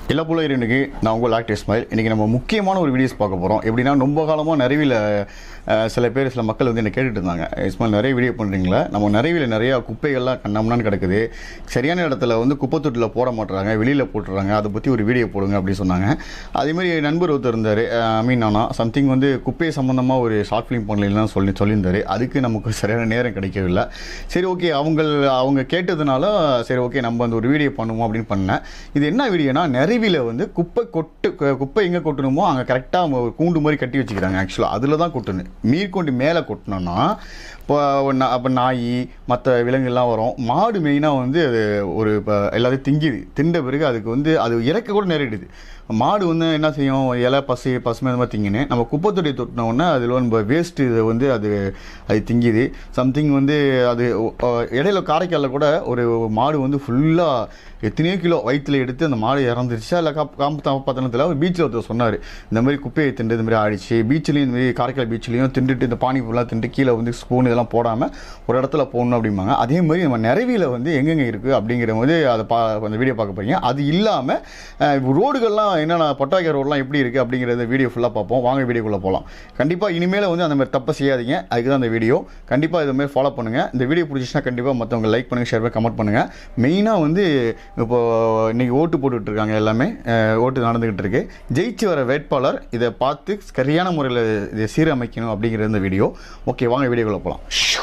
எல்லா போல இன்னைக்கு நான் உங்கள் ஆக்ட் இஸ்மாயில் இன்றைக்கி நம்ம முக்கியமான ஒரு வீடியோஸ் பார்க்க போகிறோம் எப்படின்னா ரொம்ப காலமாக நிறைவில் சில பேர் சில மக்கள் வந்து என்ன கேட்டுட்டு இருந்தாங்க இஸ்மாயில் நிறைய வீடியோ பண்ணுறீங்களா நம்ம நிறைவில் நிறையா குப்பைகள்லாம் கண்ணம்னான்னு கிடக்குது சரியான இடத்துல வந்து குப்பை தொட்டியில் போட மாட்டுறாங்க வெளியில் போட்டுறாங்க அதை பற்றி ஒரு வீடியோ போடுங்க அப்படின்னு சொன்னாங்க அதேமாதிரி நண்பர் ஒருத்தர் இருந்தார் ஐ மீன் நானா சம்திங் வந்து குப்பை சம்மந்தமாக ஒரு ஷார்ட் ஃபிலிம் பண்ணலாம் சொல்லி சொல்லியிருந்தாரு அதுக்கு நமக்கு சரியான நேரம் கிடைக்கவில்லை சரி ஓகே அவங்க அவங்க கேட்டதுனால சரி ஓகே நம்ம அந்த ஒரு வீடியோ பண்ணுவோம் அப்படின்னு பண்ணேன் இது என்ன வீடியோனா நெருவியில் வந்து குப்பை கொட்டு கு- குப்பை எங்கே கொட்டணுமோ அங்கே கரெக்டாக ஒரு கூண்டு மாதிரி கட்டி வச்சுக்கிறாங்க ஆக்சுவலாக அதில் தான் கொட்டணும் மீர்கொண்டு மேலே கொட்டினோன்னா இப்போ நா- அப்போ நாய் மற்ற விலங்குலாம் வரும் மாடு மெயினாக வந்து அது ஒரு இப்போ எல்லாத்தையும் திங்கிது திண்ட பிறகு அதுக்கு வந்து அது இறக்க கூட நேரிடுது மாடு வந்து என்ன செய்யும் இலை பசு பசுமை அந்த மாதிரி திங்கினு நம்ம குப்பை தொட்டி தொட்டின உடனே அதில் நம்ம வேஸ்ட்டு இதை வந்து அது அது திங்கிது சம்திங் வந்து அது அஹ், இடையில காரைக்காலில் கூட ஒரு மாடு வந்து ஃபுல்லாக எத்தனையோ கிலோ வயிற்றுல எடுத்து அந்த மாடு இறந்துருச்சு அதில் காப் காம்பு பத்தனத்தில் ஒரு பீச்சில் ஒருத்தர் சொன்னார் இந்த மாதிரி குப்பையை திண்டு இந்த மாதிரி ஆயிடுச்சு பீச்லேயும் இந்த மாதிரி காரைக்கால் பீச்லேயும் திண்டுட்டு இந்த பானி ஃபுல்லாக திண்டு கீழே வந்து ஸ்பூன் இதெல்லாம் போடாமல் ஒரு இடத்துல போடணும் அப்படிம்பாங்க அதே மாதிரி நம்ம நிறைவியில் வந்து எங்கெங்கே இருக்குது அப்படிங்கிற போது அதை பா அந்த வீடியோ பார்க்க போறீங்க அது இல்லாமல் ரோடுகள்லாம் என்னென்ன பொட்டாக்கை ரோடெலாம் எப்படி இருக்குது அப்படிங்கிறத வீடியோ ஃபுல்லாக பார்ப்போம் வாங்க வீடியோக்குள்ளே போகலாம் கண்டிப்பாக இனிமேல் வந்து அந்த மாதிரி தப்பை செய்யாதீங்க அதுக்கு தான் அந்த வீடியோ கண்டிப்பாக இது மாதிரி ஃபாலோ பண்ணுங்கள் இந்த வீடியோ பிடிச்சிச்சுன்னா கண்டிப்பாக மற்றவங்க லைக் பண்ணுங்கள் ஷேர் பண்ணி கமெண்ட் பண்ணுங்கள் மெயினாக வந்து இப்போ இன்னைக்கு ஓட்டு போட்டுட்டு இருக்காங்க எல்லாமே அஹ், ஓட்டு நடந்துகிட்டு இருக்கு ஜெயிச்சு வர வேட்பாளர் இதை பார்த்து சரியான முறையில் இதை சீரமைக்கணும் அப்படிங்கிற இந்த வீடியோ ஓகே வாங்க வீடியோக்குள்ளே போகலாம்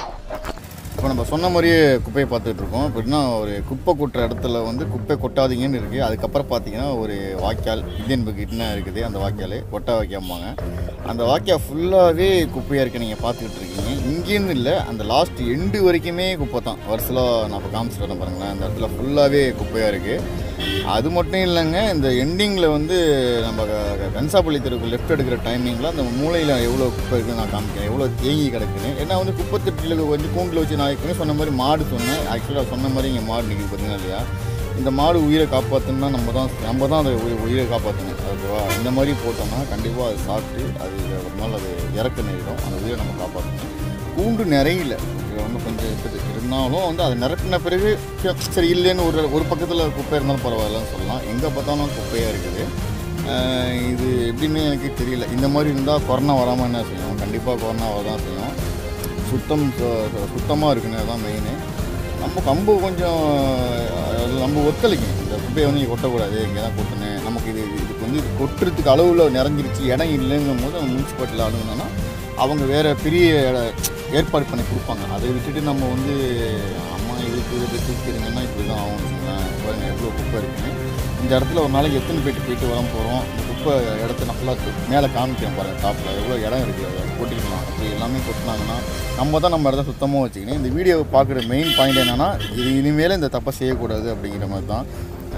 இப்போ நம்ம சொன்ன மாதிரியே குப்பையை பார்த்துட்டு இருக்கோம் எப்படின்னா ஒரு குப்பை கொட்டுற இடத்துல வந்து குப்பை கொட்டாதீங்கன்னு இருக்குது அதுக்கப்புறம் பார்த்தீங்கன்னா ஒரு வாய்க்கால் இந்தியன் பக்கெட்னா இருக்குது அந்த வாய்க்கால் கொட்டா வாய்க்காம்பாங்க அந்த வாய்க்கால் ஃபுல்லாகவே குப்பையாக இருக்குது நீங்கள் பார்த்துக்கிட்டு இருக்கீங்க இங்கேருந்து இல்லை அந்த லாஸ்ட் எண்டு வரைக்குமே குப்பை தான் வருஷலாக நான் இப்போ காமிச்சிட்டு வரேன் பாருங்களேன் அந்த இடத்துல ஃபுல்லாகவே குப்பையாக இருக்குது அது மட்டும் இல்லைங்க இந்த எண்டிங்கில் வந்து நம்ம க- க- கன்சாப்பள்ளி தெருவுக்கு லெஃப்ட் எடுக்கிற டைமிங்கில் அந்த மூலையில் எவ்வளோ குப்பை இருக்குன்னு நான் காமிக்கிறேன் எவ்வளோ தேங்கி கிடக்குன்னு ஏன்னா வந்து குப்பை தொட்டியில் வந்து கூண்டில் வச்சு நான் ஏற்கனவே சொன்ன மாதிரி மாடு சொன்னேன் ஆக்சுவலாக சொன்ன மாதிரி இங்கே மாடு நிற்கிது பார்த்தீங்கன்னா இல்லையா இந்த மாடு உயிரை காப்பாற்றணும்னா நம்ம தான் நம்ம தான் அதை உயி- உயிரை காப்பாற்றணும் ஓகேவா இந்த மாதிரி போட்டோம்னா கண்டிப்பாக அது சாப்பிட்டு அது ஒரு நாள் அது இறக்க நேரிடும் அந்த உயிரை நம்ம காப்பாற்றணும் கூண்டு நிறையில இது வந்து கொஞ்சம் இருக்குது இருந்தாலும் வந்து அது நிரப்பின பிறகு சரி, சரி இல்லைன்னு ஒரு ஒரு பக்கத்தில் குப்பை இருந்தாலும் பரவாயில்லன்னு சொல்லலாம் எங்கே பார்த்தாலும் குப்பையாக இருக்குது ஆஹ் இது எப்படின்னு எனக்கு தெரியல இந்த மாதிரி இருந்தால் கொரோனா வராமல் என்ன செய்யும் கண்டிப்பாக கொரோனா வரதான் செய்யும் சுத்தம் சுத்தமாக இருக்குன்னு தான் மெயின் நம்ம கம்பு கொஞ்சம் அஹ், நம்ம ஒத்துழைக்கணும் இந்த குப்பையை வந்து நீ கொட்டக்கூடாது இங்கே தான் கொட்டணும் நமக்கு இது இதுக்கு வந்து இது கொட்டுறதுக்கு அளவில் நிறைஞ்சிருச்சு இடம் இல்லைங்கும் போது நம்ம முனிசிபாலிட்டியில் அணுகுனோன்னா அவங்க வேறு பெரிய இட- ஏற்பாடு பண்ணி கொடுப்பாங்க அதை விட்டுட்டு நம்ம வந்து அம்மா இதுக்கு இதை தூக்கிடுங்கன்னா இப்படி தான் ஆகும் வச்சுக்கோங்களேன். பாருங்க எவ்வளோ குப்பை இருக்குன்னு இந்த இடத்துல ஒரு நாளைக்கு எத்தனை போயிட்டு போயிட்டு வர போகிறோம் இந்த குப்பை இடத்த நல்லா மேலே காமிக்கிறேன் பாருங்கள் டாப்பில் எவ்வளோ இடம் இருக்குது அதை கொட்டிக்கலாம் அப்படி எல்லாமே கொட்டினாங்கன்னா நம்ம தான் நம்ம இடத்த சுத்தமாக வச்சுக்கணும் இந்த வீடியோவை பார்க்குற மெயின் பாயிண்ட் என்னென்னா இது இனிமேல் இந்த தப்பை செய்யக்கூடாது அப்படிங்கிற மாதிரி தான்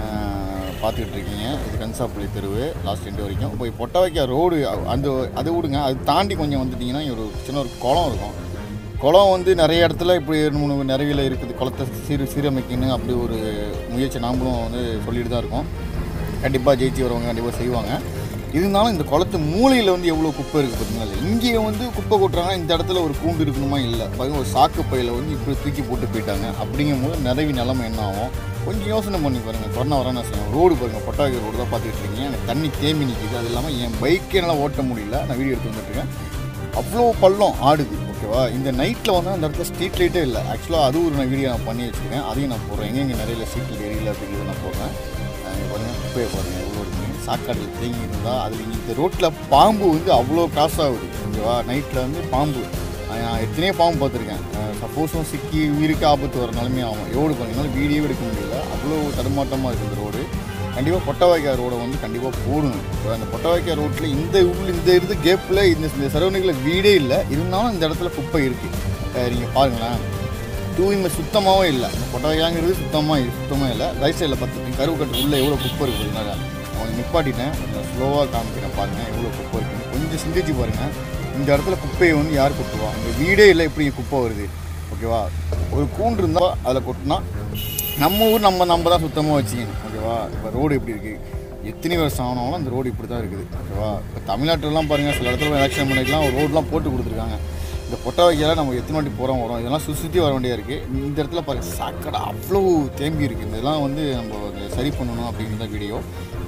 ஆஹ், பார்த்துக்கிட்டு இருக்கீங்க இது கன்சாப்பள்ளி தெருவு லாஸ்ட் எண்டு வரைக்கும் போய் பொட்ட வைக்க ரோடு அந்த அதை விடுங்க அது தாண்டி கொஞ்சம் வந்துட்டிங்கன்னா இங்க ஒரு சின்ன ஒரு குளம் இருக்கும் குளம் வந்து நிறைய இடத்துல இப்படி ரெண்டு மூணு நிறைவில் இருக்குது குளத்தை சீர் சீரமைக்கணும் அப்படி ஒரு முயற்சி நாமளும் வந்து சொல்லிட்டு தான் இருக்கோம் கண்டிப்பாக ஜெயிச்சு வரவங்க கண்டிப்பாக செய்வாங்க இருந்தாலும் இந்த குளத்து மூலையில் வந்து எவ்வளோ குப்பை இருக்குது பார்த்தீங்களா இங்கே வந்து குப்பை கொட்டுறாங்க இந்த இடத்துல ஒரு கூண்டு இருக்கணுமா இல்லை பாருங்க ஒரு சாக்கு பையில் வந்து இப்படி தூக்கி போட்டு போயிட்டாங்க அப்படிங்கும் போது நிறைவி நிலமை என்ன ஆகும் கொஞ்சம் யோசனை பண்ணி பாருங்கள் கொரோனா வர என்ன செய்யும் ரோடு பாருங்கள் பொட்டாக்கி ரோடு தான் பார்த்துக்கிட்டு இருக்கீங்க எனக்கு தண்ணி தேம்பி நிற்கிது அது இல்லாமல் என் பைக்கே என்னால் ஓட்ட முடியல நான் வீடியோ எடுத்து வந்துட்டுருக்கேன் அவ்வளோ பள்ளம் ஆடுது ஓகேவா இந்த நைட்டில் வந்து அந்த இடத்துல ஸ்ட்ரீட் லைட்டே இல்லை ஆக்சுவலாக அது ஒரு நான் வீடியோ நான் பண்ணி வச்சுருக்கேன் அதையும் நான் போடுறேன் எங்கெங்கே நிறைய ஸ்ட்ரீட் லைட் எரியல அப்படிங்கிறத நான் போடுறேன் அஹ் பாருங்க குப்பையை பாருங்கள் எவ்வளோ இருக்குங்க சாக்காட்டில் தேங்கி இருந்தால் அது இந்த ரோட்டில் பாம்பு வந்து அவ்வளோ காசு ஆகுது ஓகேவா நைட்டில் வந்து பாம்பு அஹ் நான் எத்தனையோ பாம்பு பார்த்துருக்கேன் சப்போஸும் சிக்கி உயிருக்கு ஆபத்து வர நிலைமை ஆகும் ரோடு பண்ணினாலும் வீடியோ எடுக்க முடியல அவ்வளோ தடுமாட்டமாக இருக்குது இந்த ரோடு கண்டிப்பாக பொட்டவாய்க்கா ரோடை வந்து கண்டிப்பாக போடணும் இப்போ அந்த பொட்டவாய்க்கா ரோட்டில் இந்த உள்ள இந்த இருந்து கேப்பில் இந்த இந்த சரௌண்டிங்கில் வீடே இல்லை இருந்தாலும் இந்த இடத்துல குப்பை இருக்குது நீங்கள் பாருங்களேன் தூய்மை சுத்தமாகவும் இல்லை இந்த பொட்டவாய்க்காங்கிறது சுத்தமாக சுத்தமாக இல்லை ரைட் சைடில் பார்த்துட்டு கருவு கட்டு உள்ளே எவ்வளோ குப்பை இருக்குது பார்த்தீங்களா அவங்க நிப்பாட்டிட்டேன் கொஞ்சம் ஸ்லோவாக காமிக்கிறேன் பாருங்கள் எவ்வளோ குப்பை இருக்குன்னு கொஞ்சம் சிந்திச்சு பாருங்கள் இந்த இடத்துல குப்பையை வந்து யார் கொட்டுவா இந்த வீடே இல்லை எப்படி இங்க குப்பை வருது ஓகேவா ஒரு கூண்டு இருந்தால் அதில் கொட்டினா நம்ம ஊர் நம்ம நம்ம தான் சுத்தமாக வச்சுக்கணும் ஓகேவா இப்போ ரோடு எப்படி இருக்குது எத்தனை வருஷம் ஆனாலும் அந்த ரோடு இப்படி தான் இருக்குது ஓகேவா இப்போ தமிழ்நாட்டிலலாம் பாருங்கள் சில இடத்துல எலெக்ஷன் பண்ணிக்கலாம் ஒரு ரோடெலாம் போட்டு கொடுத்துருக்காங்க இந்த பொட்டை வைக்கலாம் நம்ம எத்தனை வாட்டி போகிறோம் வரோம் இதெல்லாம் சுற்றி சுற்றி வர வேண்டியா இருக்குது இந்த இடத்துல பாருங்கள் சாக்கடை அவ்வளோ தேம்பி இருக்குது இதெல்லாம் வந்து நம்ம அதை சரி பண்ணணும் அப்படிங்கிற வீடியோ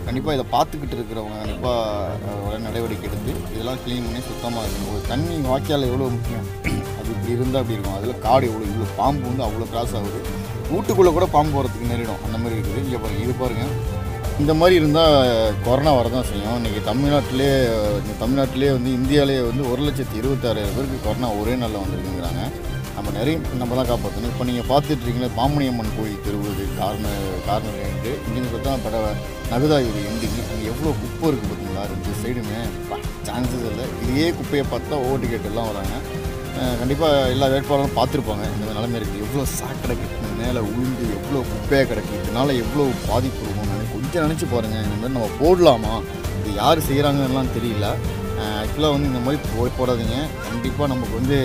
கண்டிப்பாக இதை பார்த்துக்கிட்டு இருக்கிறவங்க கண்டிப்பாக உடனே நடவடிக்கை எடுத்து இதெல்லாம் க்ளீன் பண்ணி சுத்தமாக இருக்கணும் ஒரு தண்ணி வாய்க்கால் எவ்வளோ முக்கியம் அது இப்படி இருந்தால் அப்படி இருக்கும் அதில் காடு எவ்வளோ இவ்வளோ பாம்பு வந்து அவ்வளோ கிராஸ் ஆகுது வீட்டுக்குள்ளே கூட பாம்பு போகிறதுக்கு நேரிடும் அந்த மாதிரி இருக்குது இங்கே பாருங்கள் இது பாருங்கள் இந்த மாதிரி இருந்தால் கொரோனா வரதான் செய்யும் இன்றைக்கி தமிழ்நாட்டிலே இந்த தமிழ்நாட்டிலே வந்து இந்தியாவிலே வந்து ஒரு லட்சத்தி இருபத்தாறாயிரம் பேருக்கு கொரோனா ஒரே நாளில் வந்திருக்குங்கிறாங்க நம்ம நிறைய நம்ம தான் காப்பாற்றணும் இப்போ நீங்கள் பார்த்துட்டு இருக்கீங்களா பாமணியம்மன் கோயில் தெருவுது கார்னர் கார்னர் ரெண்டு இங்கேருந்து பார்த்தா பட நகுதாயுது எண்டிங் அங்கே எவ்வளோ குப்பை இருக்குது பார்த்தீங்களா ரெண்டு சைடுமே சான்சஸ் இல்லை இதே குப்பையை பார்த்தா ஓட்டு கேட்டுலாம் வராங்க கண்டிப்பாக எல்லா வேட்பாளரும் பார்த்துருப்பாங்க இந்த நிலைமை இருக்குது எவ்வளோ சாக்கடை கிடக்கு மேலே உளுந்து எவ்வளோ குப்பையாக கிடக்கு இதனால் எவ்வளோ பாதிப்பு இருக்கும்னு நினை- கொஞ்சம் நினச்சி பாருங்கள் இந்த மாதிரி நம்ம போடலாமா இது யார் செய்கிறாங்கலாம் தெரியல ஆக்சுவலாக வந்து இந்த மாதிரி போய் போடாதீங்க கண்டிப்பாக நமக்கு வந்து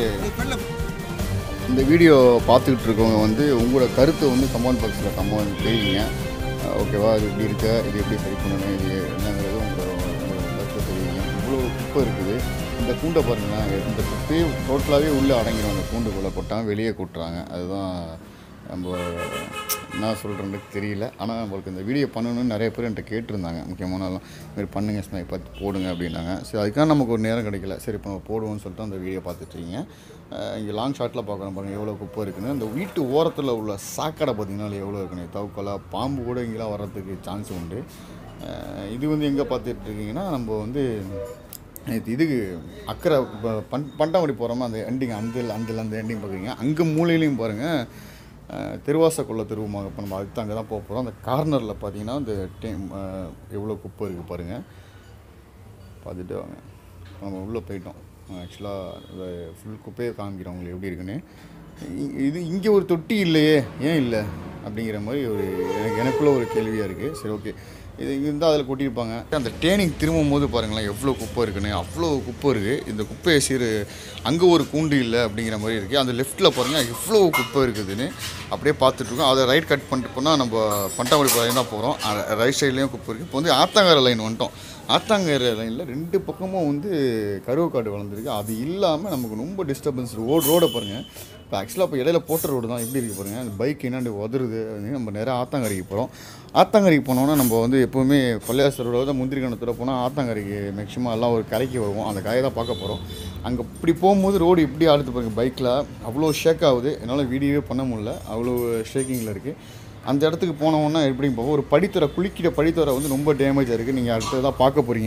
இந்த வீடியோ பார்த்துக்கிட்டு இருக்கவங்க வந்து உங்களோட கருத்தை வந்து கமெண்ட் பாக்ஸில் கமெண்ட் தெரியுங்க ஓகேவா இது இப்படி இருக்க இது எப்படி சரி பண்ணணும் இது என்னங்கிறது உங்களோட உங்களோட கருத்தை தெரியுங்க இவ்வளோ குப்பை இருக்குது இந்த கூண்டை பாருங்களேன் இந்த குப்பையே டோட்டலாகவே உள்ளே அடங்கிடும் அந்த கூண்டுக்குள்ளே கொட்டாமல் வெளியே கொட்டுறாங்க அதுதான் நம்ம என்ன சொல்கிறேன்னு தெரியல ஆனால் நம்மளுக்கு இந்த வீடியோ பண்ணணும்னு நிறைய பேர் என்கிட்ட கேட்டிருந்தாங்க முக்கியமான ஆளும், இது மாதிரி பண்ணுங்க ஸ்மை பார்த்து போடுங்க அப்படின்னாங்க சரி அதுக்காக நமக்கு ஒரு நேரம் கிடைக்கல சரி இப்போ நம்ம போடுவோம்னு சொல்லிட்டு அந்த வீடியோ பார்த்துட்ருக்கீங்க இங்கே லாங் ஷாட்டில் பார்க்குறோம் பாருங்கள் எவ்வளோ குப்பை இருக்குன்னு அந்த வீட்டு ஓரத்தில் உள்ள சாக்கடை பார்த்தீங்கன்னா எவ்வளோ இருக்குன்னு தவுக்கலா பாம்பு கூட இங்கெல்லாம் வர்றதுக்கு சான்ஸ் உண்டு அஹ் இது வந்து எங்கே பார்த்துட்டு இருக்கீங்கன்னா நம்ம வந்து இது இதுக்கு அக்கறை இப்போ பன் பண்டாமடி போகிறோமா அந்த எண்டிங் அந்த அந்த அந்த எண்டிங் பார்க்குறீங்க அங்கே மூலையிலையும் பாருங்கள் திருவாசக்குள்ள திருவுமாக இப்போ நம்ம அதுக்கு அங்கே தான் போக போகிறோம் அந்த கார்னரில் பார்த்தீங்கன்னா இந்த டேம் எவ்வளோ குப்பை இருக்குது பாருங்கள் பார்த்துட்டு வாங்க நம்ம உள்ளே போயிட்டோம் ஆக்சுவலாக ஃபுல் குப்பையை காமிக்கிறோம் உங்களுக்கு எப்படி இருக்குன்னு இ- இது இங்கே ஒரு தொட்டி இல்லையே ஏன் இல்லை அப்படிங்கிற மாதிரி ஒரு எனக்கு எனக்குள்ள ஒரு கேள்வியாக இருக்குது சரி ஓகே இது இருந்தால் அதில் கொட்டியிருப்பாங்க அந்த டேனிங் திரும்பும் போது பாருங்களேன் எவ்வளோ குப்பை இருக்குன்னு அவ்வளோ குப்பை இருக்குது இந்த குப்பையை சீர் அங்கே ஒரு கூண்டு இல்லை அப்படிங்கிற மாதிரி இருக்குது அந்த லெஃப்ட்டில் பாருங்கள் எவ்வளோ குப்பை இருக்குதுன்னு அப்படியே பார்த்துட்ருக்கோம் அதை ரைட் கட் பண்ணிட்டு போனால் நம்ம பண்டாமடி பாளையம் தான் போகிறோம் ரைட் சைட்லேயும் குப்பை இருக்குது இப்போ வந்து ஆத்தாங்கரை லைன் வந்துட்டோம் ஆத்தாங்கரை லைனில் ரெண்டு பக்கமும் வந்து கருவக்காடு வளர்ந்துருக்கு அது இல்லாமல் நமக்கு ரொம்ப டிஸ்டர்பன்ஸ் ரோடு ரோடை பாருங்கள் இப்போ ஆக்சுவலாக இப்போ இடையில போட்ட ரோடு தான் எப்படி இருக்கு பாருங்கள் அந்த பைக் என்னாண்டு உதறுது அப்படின்னு நம்ம நேராக ஆத்தாங்கரைக்கு போகிறோம் ஆத்தாங்கரைக்கு போனோன்னா நம்ம வந்து எப்போவுமே பள்ளியாசர் ரோட தான் முந்திரி கணத்தில் போனால் ஆத்தாங்கரைக்கு மேக்ஸிமம் எல்லாம் ஒரு கரைக்கு வருவோம் அந்த கரையை தான் பார்க்க போகிறோம் அங்கே இப்படி போகும்போது ரோடு இப்படி ஆடுது பாருங்க பைக்கில் அவ்வளோ ஷேக் ஆகுது என்னால் வீடியோவே பண்ண முடியல அவ்வளோ ஷேக்கிங்கில் இருக்குது அந்த இடத்துக்கு போனோன்னா எப்படி போகும் ஒரு படித்துறை குளிக்கிற படித்துறை வந்து ரொம்ப டேமேஜாக இருக்குது நீங்கள் அடுத்ததாக பார்க்க போகிறீங்க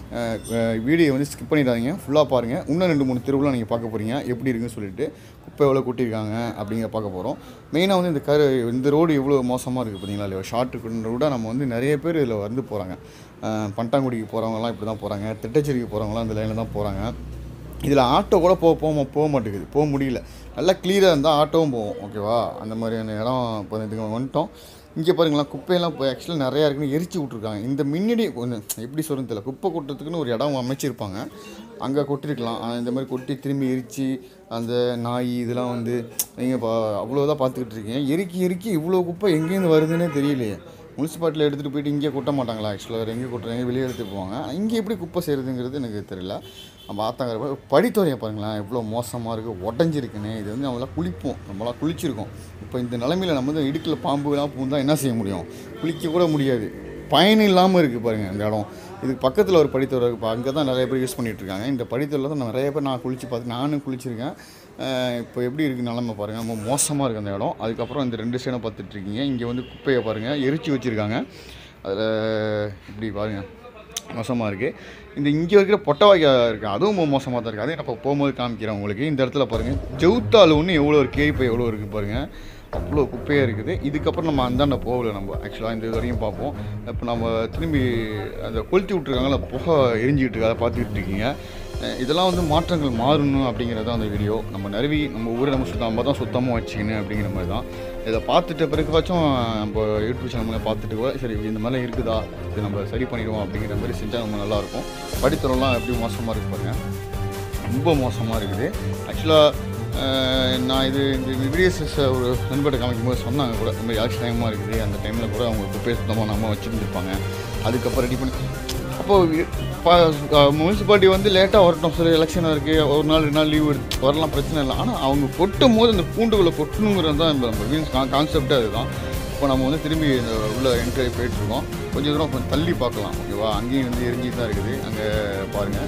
வீடியோ வந்து ஸ்கிப் பண்ணிடாதீங்க ஃபுல்லாக பாருங்கள் இன்னும் ரெண்டு மூணு திருவிழா நீங்கள் பார்க்க போகிறீங்க எப்படி இருக்குன்னு சொல்லிட்டு குப்பை எவ்வளோ கூட்டியிருக்காங்க அப்படிங்கிற பார்க்க போகிறோம் மெயினாக வந்து இந்த கரு இந்த ரோடு எவ்வளோ மோசமாக இருக்குது பார்த்தீங்களா இல்லையா ஷார்ட்டு கூட நம்ம வந்து நிறைய பேர் இதில் வந்து போகிறாங்க பட்டாங்குடிக்கு போகிறவங்கலாம் இப்படி தான் போகிறாங்க திட்டச்சேரிக்கு போகிறவங்களாம் இந்த லைனில் தான் போகிறாங்க இதில் ஆட்டோ கூட போக போக போக மாட்டேங்குது போக முடியல நல்லா கிளியராக இருந்தால் ஆட்டோவும் போகும் ஓகேவா அந்த மாதிரியான இடம் இப்போ இதுக்கு வந்துட்டோம் இங்கே பாருங்களேன் குப்பையெல்லாம் இப்போ ஆக்சுவலாக நிறையா இருக்குன்னு எரிச்சு விட்ருக்காங்க இந்த முன்னாடி கொஞ்சம் எப்படி சொல்கிறது தெரியல குப்பை கொட்டுறதுக்குன்னு ஒரு இடம் அமைச்சிருப்பாங்க அங்கே கொட்டிருக்கலாம் ஆனால் இந்த மாதிரி கொட்டி திரும்பி எரிச்சு அந்த நாய் இதெல்லாம் வந்து நீங்கள் இப்போ அவ்வளோதான் பார்த்துக்கிட்டு இருக்கீங்க எரிக்கி எரிக்கி இவ்வளோ குப்பை எங்கேருந்து வருதுன்னே தெரியலையே முனிசிபாலிட்டியில் எடுத்துகிட்டு போயிட்டு இங்கே கொட்ட மாட்டாங்களா ஆக்சுவலாக வேறு எங்கே கொட்டுறாங்க வெளியே எடுத்துகிட்டு போவாங்க இங்கே எப்படி குப்பை செய்கிறதுங்கிறது எனக்கு தெரியல நம்ம ஆத்தாங்கிற படித்துறையை பாருங்களேன் எவ்வளோ மோசமாக இருக்குது உடஞ்சிருக்குன்னு இது வந்து நம்மளாம் குளிப்போம் நம்மளாம் குளிச்சிருக்கோம் இப்போ இந்த நிலமையில நம்ம வந்து இடுக்கில் பாம்புலாம் பூந்தா என்ன செய்ய முடியும் குளிக்க கூட முடியாது பயன் இல்லாமல் இருக்குது பாருங்கள் இந்த இடம் இதுக்கு பக்கத்தில் ஒரு படித்துறை இருக்குது அங்கே தான் நிறைய பேர் யூஸ் பண்ணிகிட்டு இருக்காங்க இந்த படித்துறையில் தான் நிறைய பேர் நான் குளித்து பார்த்து நானும் குளிச்சிருக்கேன் அஹ் இப்போ எப்படி இருக்குது நிலமை பாருங்கள் ரொம்ப மோசமாக இருக்குது அந்த இடம் அதுக்கப்புறம் இந்த ரெண்டு சைடும் பார்த்துட்டு இருக்கீங்க இங்கே வந்து குப்பையை பாருங்கள் எரிச்சு வச்சுருக்காங்க அதில் இப்படி பாருங்கள் மோசமாக இருக்குது இந்த இங்கே இருக்கிற பொட்டவாய்க்காய் இருக்குது அதுவும் ரொம்ப மோசமாக தான் இருக்குது அதையும் நான் போகும்போது காமிக்கிறேன் உங்களுக்கு இந்த இடத்துல பாருங்கள் ஜவுத்தால் ஒன்று எவ்வளோ ஒரு கேரிப்பை எவ்வளோ இருக்குது பாருங்கள் அவ்வளோ குப்பையாக இருக்குது இதுக்கப்புறம் நம்ம அந்தாண்ட போகல நம்ம ஆக்சுவலாக இந்த இது வரையும் பார்ப்போம் இப்போ நம்ம திரும்பி அந்த கொளுத்தி விட்ருக்காங்களா புகை எரிஞ்சிக்கிட்டு இருக்கு அதை பார்த்துக்கிட்டு இருக்கீங்க அஹ் இதெல்லாம் வந்து மாற்றங்கள் மாறணும் அப்படிங்கிறது தான் அந்த வீடியோ நம்ம நறுவி நம்ம ஊரை நம்ம சுத்தம் நம்ம தான் சுத்தமாக வச்சுக்கணும் அப்படிங்கிற மாதிரி தான் இதை பார்த்துட்ட பிறகுவாச்சும் நம்ம யூடியூப் சேனலில் பார்த்துட்டு கூட சரி இந்த மாதிரிலாம் இருக்குதா இது நம்ம சரி பண்ணிடுவோம் அப்படிங்கிற மாதிரி செஞ்சால் நம்ம நல்லாயிருக்கும் படித்தரம்லாம் எப்படி மோசமாக இருக்கு பாருங்க ரொம்ப மோசமாக இருக்குது ஆக்சுவலாக நான் இது இந்த வீடியோஸ் ஒரு நண்பர்கிட்ட காமிக்கும் போது சொன்னாங்க கூட இந்த மாதிரி ஆக்ஷன் டைமாக இருக்குது அந்த டைமில் கூட அவங்க குப்பையை சுத்தமாக நம்ம வச்சுருந்துருப்பாங்க அதுக்கப்புறம் ரெடி பண்ணி அப்போது முனிசிபாலிட்டி வந்து லேட்டாக வரட்டும் சரி எலெக்ஷன் இருக்குது ஒரு நாள் ரெண்டு நாள் லீவ் வரலாம் பிரச்சனை இல்லை ஆனால் அவங்க கொட்டும் போது அந்த பூண்டுகளை கொட்டணுங்கிறது தான் நம்ம மீன்ஸ் கான்செப்டே அதுதான் இப்போ நம்ம வந்து திரும்பி இந்த உள்ள என்ட்ரி போயிட்டுருக்கோம் கொஞ்சம் தூரம் கொஞ்சம் தள்ளி பார்க்கலாம் ஓகேவா அங்கேயும் வந்து எரிஞ்சிட்டு தான் இருக்குது அங்கே பாருங்கள்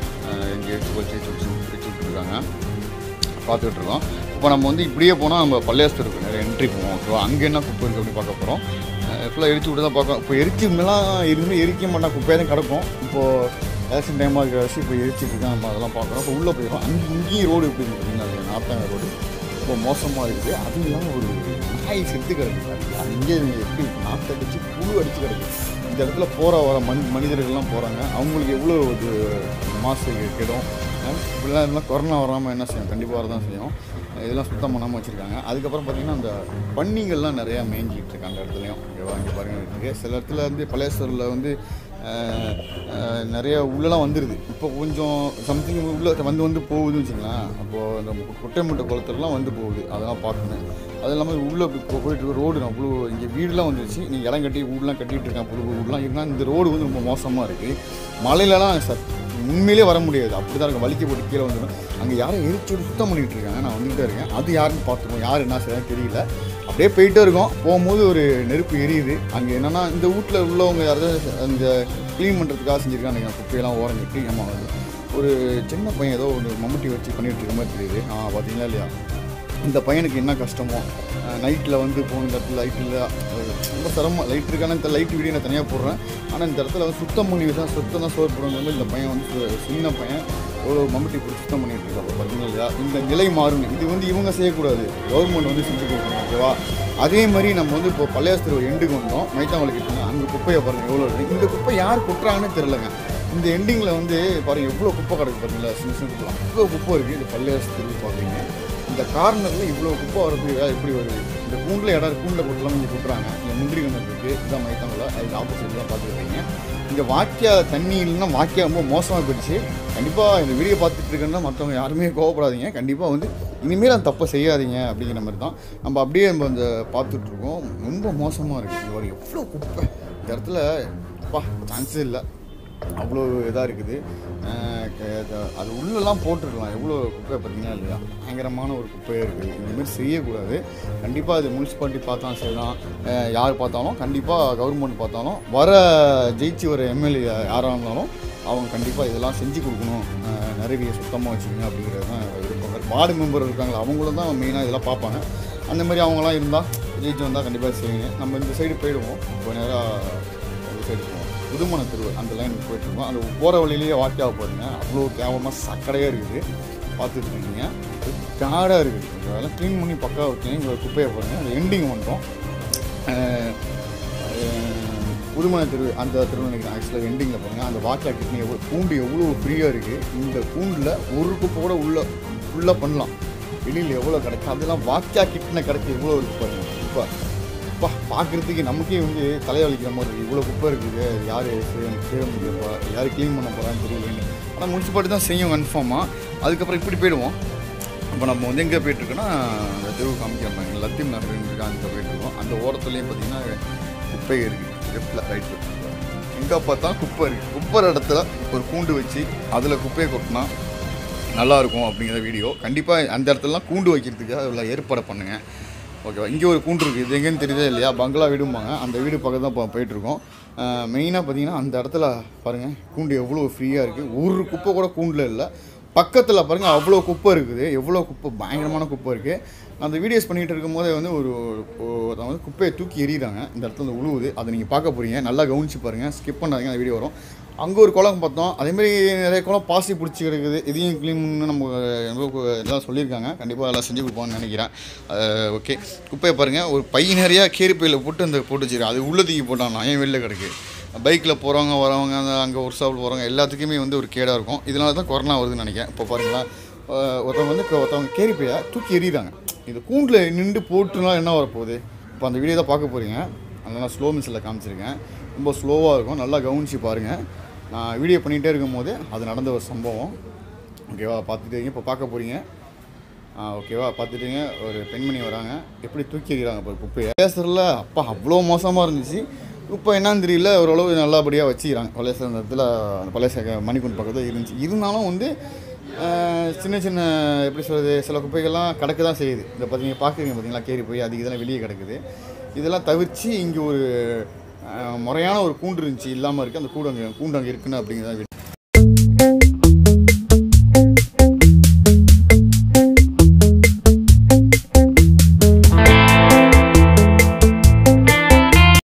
இங்கே எரிச்சு வச்சு வச்சு வச்சு விட்டுருக்காங்க பார்த்துக்கிட்டு இருக்கோம் இப்போ நம்ம வந்து இப்படியே போனால் நம்ம பள்ளியாஸ்து இருக்கு நிறைய என்ட்ரி போவோம் ஓகேவா அங்கே என்ன குப்பை இருக்குது அப்படி பார்க்க போகிறோம் ஃபுல்லாக எரிச்சு விட்டு தான் பார்க்கணும் இப்போ எரிச்சு முன்னெல்லாம் இருந்து எரிக்க மாட்டா குப்பையாக தான் கிடக்கும் இப்போது எலெக்ஷன் டைமாக இருக்கிற வச்சு இப்போ எரிச்சிட்டு இருக்கோம் நம்ம அதெல்லாம் பார்க்குறோம் இப்போ உள்ளே போயிடும் அங்கே இங்கேயும் ரோடு எப்படி இருக்குதுன்னா நார்த்தாங்க ரோடு ரொம்ப மோசமாக இருக்குது அதுவும் இல்லாமல் ஒரு நாய் செத்து கிடக்கு அங்கே எப்படி நாற்று அடிச்சு புழு அடிச்சு கிடக்கு இந்த இடத்துல போகிற வர மனி மனிதர்கள்லாம் போகிறாங்க அவங்களுக்கு எவ்வளோ ஒரு மாசு கெடும் அஹ் இப்படிலாம் இருந்தால் கொரோனா வராமல் என்ன செய்யும் கண்டிப்பாக வரதான் செய்யும் இதெல்லாம் சுத்தம் பண்ணாமல் வச்சுருக்காங்க அதுக்கப்புறம் பார்த்திங்கன்னா அந்த பன்னிங்கள்லாம் நிறையா மேய்ஞ்சிட்டு இருக்கு அந்த இடத்துலையும் ஓகேவா இங்கே பாருங்கள் இருக்கு சில இடத்துல வந்து பழையசூரில் வந்து அஹ், அஹ், நிறைய உள்ளலாம் வந்துடுது இப்போ கொஞ்சம் சம்திங் உள்ள வந்து வந்து போகுதுன்னு வச்சுங்களேன் அப்போது அந்த குட்டை முட்டை குளத்துலலாம் வந்து போகுது அதெல்லாம் பார்க்கணும் அது இல்லாமல் உள்ளே போயிட்டு இருக்க ரோடு அவ்வளோ இங்கே வீடுலாம் வந்துருச்சு நீங்கள் இடம் கட்டி வீடுலாம் கட்டிகிட்டு இருக்கான் புது வீடுலாம் இருந்தால் இந்த ரோடு வந்து ரொம்ப மோசமாக இருக்குது மழையிலலாம் சத் உண்மையிலே வர முடியாது அப்படி தான் இருக்கும் வலிக்க போட்டு கீழே வந்துடும் அங்கே யாரும் எரிச்சு விட்டு சுத்தம் பண்ணிகிட்டு இருக்காங்க நான் வந்துகிட்டே இருக்கேன் அது யாருன்னு பார்த்துருவோம் யார் என்ன செய்யணும் தெரியல அப்படியே போயிட்டே இருக்கோம் போகும்போது ஒரு நெருப்பு எரியுது அங்கே என்னென்னா இந்த வீட்டில் உள்ளவங்க யாராவது அந்த க்ளீன் பண்ணுறதுக்காக செஞ்சுருக்காங்க குப்பையெல்லாம் ஓரம் கட்டி நம்ம ஒரு சின்ன பையன் ஏதோ ஒரு மம்முட்டி வச்சு பண்ணிகிட்டு இருக்க மாதிரி தெரியுது ஆ பார்த்தீங்களா இல்லையா இந்த பையனுக்கு என்ன கஷ்டமோ நைட்டில் வந்து போன இந்த இடத்துல லைட் இல்லை ரொம்ப சிரமம் லைட் இருக்கான இந்த லைட் வீடியோ நான் தனியாக போடுறேன் ஆனால் இந்த இடத்துல வந்து சுத்தம் பண்ணி வச்சா சுத்தம் தான் சோறு போடுறது இந்த பையன் வந்து சு- சின்ன பையன் எவ்வளோ மம்முட்டி பிடிச்சி சுத்தம் பண்ணிட்டு இருக்கா பார்த்தீங்களா இல்லையா இந்த நிலை மாறும் இது வந்து இவங்க செய்யக்கூடாது கவர்மெண்ட் வந்து செஞ்சு கொடுக்கணும் ஓகேவா அதே மாதிரி நம்ம வந்து இப்போ பள்ளியாஸ்திரி ஒரு எண்டுக்கு வந்தோம் மைத்தாமலை கிட்ட அங்கே குப்பையை பாருங்கள் எவ்வளோ இருக்கு இந்த குப்பை யார் கொட்டுறாங்கன்னு தெரிலங்க இந்த எண்டிங்கில் வந்து பாருங்கள் எவ்வளோ குப்பை கிடக்கு பார்த்தீங்களா சின்ன சின்ன குப்பை அவ்வளோ குப்பை இருக்குது இந்த பள்ளியாஸ்திரி பார்க்குறீங்க இந்த கார்னரில் இவ்வளோ குப்பை வரது எப்படி வருது இந்த கூண்டில் இடம் கூண்டில் கொட்டலாம் இங்கே கொட்டுறாங்க இந்த முந்திரி கண்ணு இருக்குது இதுதான் மைத்தாமலை அது ஆப்போசிட் தான் பார்த்துருக்கீங்க இங்கே வாக்கியா தண்ணி இல்லைன்னா வாக்கியா ரொம்ப மோசமாக போயிடுச்சு கண்டிப்பாக இந்த வீடியோ பார்த்துட்டு இருக்கேன்னா மற்றவங்க யாருமே கோவப்படாதீங்க கண்டிப்பாக வந்து இனிமேல் அந்த தப்பை செய்யாதீங்க அப்படிங்கிற மாதிரி தான் நம்ம அப்படியே நம்ம அந்த பார்த்துட்ருக்கோம் ரொம்ப மோசமாக இருக்குது இது வரைக்கும் எவ்வளோ குப்பை இந்த இடத்துல அப்பா சான்ஸே இல்லை அவ்வளோ இதாக இருக்குது அஹ் க- அது உள்ளெல்லாம் போட்டிருக்கலாம் எவ்வளோ குப்பை பார்த்தீங்கன்னா இல்லையா பயங்கரமான ஒரு குப்பையாக இருக்குது இந்தமாரி செய்யக்கூடாது கண்டிப்பாக அது முனிசிபாலிட்டி பார்த்தா செய்யலாம் அஹ் யார் பார்த்தாலும் கண்டிப்பாக கவர்மெண்ட் பார்த்தாலும் வர ஜெயிச்சு வர எம்எல்ஏ யாராக இருந்தாலும் அவங்க கண்டிப்பாக இதெல்லாம் செஞ்சு கொடுக்கணும் அஹ் நிறைய சுத்தமாக வச்சுக்கோங்க அப்படிங்கிறது தான் இருப்பாங்க வார்டு மெம்பர் இருக்காங்களா அவங்களும் தான் மெயினாக இதெல்லாம் பார்ப்பாங்க அந்த மாதிரி அவங்களாம் இருந்தால் ஜெயிச்சு வந்தால் கண்டிப்பாக செய்யுங்க நம்ம இந்த சைடு போயிடுவோம் இப்போ நேராக அந்த சைடு போவோம் புதுமண தெரு அந்த லைன் போயிட்டுருக்கோம் அந்த போகிற வழியிலேயே வாக்கியாக போடுங்க அவ்வளோ கேவலமாக சக்கடையாக இருக்குது பார்த்துட்டு இருக்கீங்க காடாக இருக்குது அதெல்லாம் க்ளீன் பண்ணி பக்கா வச்சுங்க இங்கே ஒரு குப்பையை போடுங்க அந்த எண்டிங் வந்துட்டோம் அஹ், அஹ், புதுமண தெரு அந்த தெரு நினைக்கிறேன் ஆக்சுவலாக எண்டிங்கில் போங்க அந்த வாக்கில் கிட்னி எவ்வளோ பூண்டு எவ்வளோ ஃப்ரீயாக இருக்குது இந்த பூண்டில் ஒரு குப்பை கூட உள்ள ஃபுல்லாக பண்ணலாம் வெளியில் எவ்வளோ கிடைக்கும் அதெல்லாம் வாக்கியா கிட்ன கிடைக்க எவ்வளோ இருக்கு பாருங்க இப்போ அப்பா பார்க்குறதுக்கு நமக்கே வந்து தலைவலிக்கிற மாதிரி இருக்குது இவ்வளோ குப்பை இருக்குது யார் செய்ய செய்ய முடியப்பா யார் க்ளீன் பண்ண போகிறான்னு தெரியல ஆனால் முனிசிபாலிட்டி தான் செய்யும் கன்ஃபார்மாக அதுக்கப்புறம் இப்படி போயிடுவோம் இப்போ நம்ம வந்து எங்கே போயிட்டுருக்கோன்னா அந்த தெருவு காமிக்கிறாங்க லத்தீம் நகர் இருக்கு அங்கே போயிட்டுருக்கோம் அந்த ஓரத்துலேயும் பார்த்தீங்கன்னா குப்பை இருக்குது லெஃப்டில் ரைட்டில் எங்கே பார்த்தா குப்பை இருக்குது குப்பை இடத்துல ஒரு கூண்டு வச்சு அதில் குப்பையை கொட்டினா நல்லா இருக்கும் அப்படிங்கிற வீடியோ கண்டிப்பாக அந்த இடத்துலலாம் கூண்டு வைக்கிறதுக்கு அதில் ஏற்பாடு பண்ணுங்கள் ஓகேவா இங்கே ஒரு கூண்டு இருக்குது இது எங்கேன்னு தெரியுதா இல்லையா பங்களா வீடும்பாங்க அந்த வீடு பக்கம் தான் இப்போ போயிட்டுருக்கோம் மெயினாக பார்த்தீங்கன்னா அந்த இடத்துல பாருங்கள் கூண்டு எவ்வளோ ஃப்ரீயாக இருக்குது ஒரு குப்பை கூட கூண்டில் இல்லை பக்கத்தில் பாருங்கள் அவ்வளோ குப்பை இருக்குது எவ்வளோ குப்பை பயங்கரமான குப்பை இருக்குது நான் அந்த வீடியோஸ் பண்ணிகிட்டு இருக்கும்போதே வந்து ஒரு ஒருத்தவங்க வந்து குப்பையை தூக்கி எறிகிறாங்க இந்த இடத்துல வந்து உழுவுது அதை நீங்கள் பார்க்க போகிறீங்க நல்லா கவனிச்சு பாருங்கள் ஸ்கிப் பண்ணாதீங்க அந்த வீடியோ வரும் அங்கே ஒரு குளம் பார்த்தோம் அதேமாரி நிறைய குளம் பாசி பிடிச்சி கிடக்குது இதையும் க்ளீன் பண்ணு நம்ம நமக்கு எல்லாம் சொல்லியிருக்காங்க கண்டிப்பாக எல்லாம் செஞ்சு கொடுப்பாங்கன்னு நினைக்கிறேன் ஓகே குப்பையை பாருங்கள் ஒரு பை நிறையா கேரி பையில் போட்டு அந்த போட்டு வச்சிருக்கேன் அது உள்ள தூக்கி போட்டான் ஏன் வெளில கிடக்கு பைக்கில் போகிறவங்க வரவங்க அந்த அங்கே ஒர்க் ஷாப்பில் போகிறவங்க எல்லாத்துக்குமே வந்து ஒரு கேடாக இருக்கும் இதனால தான் கொரோனா வருதுன்னு நினைக்கிறேன் இப்போ பாருங்களேன் அஹ் ஒருத்தவங்க வந்து இப்போ ஒருத்தவங்க கேரி பையை தூக்கி எறிகிறாங்க இது கூண்டில் நின்று போட்டுனா என்ன வரப்போகுது இப்போ அந்த வீடியோ தான் பார்க்க போகிறீங்க அதனால் நான் ஸ்லோ மிஷினில் காமிச்சிருக்கேன் ரொம்ப ஸ்லோவாக இருக்கும் நல்லா கவனிச்சு பாருங்கள் நான் வீடியோ பண்ணிகிட்டே இருக்கும் போது அது நடந்த ஒரு சம்பவம் ஓகேவா பார்த்துட்டீங்க இப்போ பார்க்க போகிறீங்க ஆ ஓகேவா பார்த்துட்டீங்க ஒரு பெண்மணி வராங்க எப்படி தூக்கி எறிகிறாங்க இப்போ குப்பையை பேசுறதுல அப்பா அவ்வளோ மோசமாக இருந்துச்சு இப்போ என்னன்னு தெரியல ஓரளவு நல்லபடியாக வச்சுக்கிறாங்க பழைய அந்த இடத்துல அந்த பழைய மணிக்குண்டு பக்கத்தில் இருந்துச்சு இருந்தாலும் வந்து ஆஹ், சின்ன சின்ன எப்படி சொல்கிறது சில குப்பைகள்லாம் கிடக்க தான் செய்யுது இந்த பார்த்தீங்க பார்க்குறீங்க பார்த்தீங்களா கேரி போய் அதுக்கு இதெல்லாம் வெளியே கிடக்குது இதெல்லாம் தவிர்த்து இங்கே ஒரு அஹ், முறையான ஒரு கூண்டு இருந்துச்சு இல்லாமல் இருக்குது அந்த கூண்டு அங்கே கூண்டு அங்கே இருக்குன்னு அப்படிங்கிறத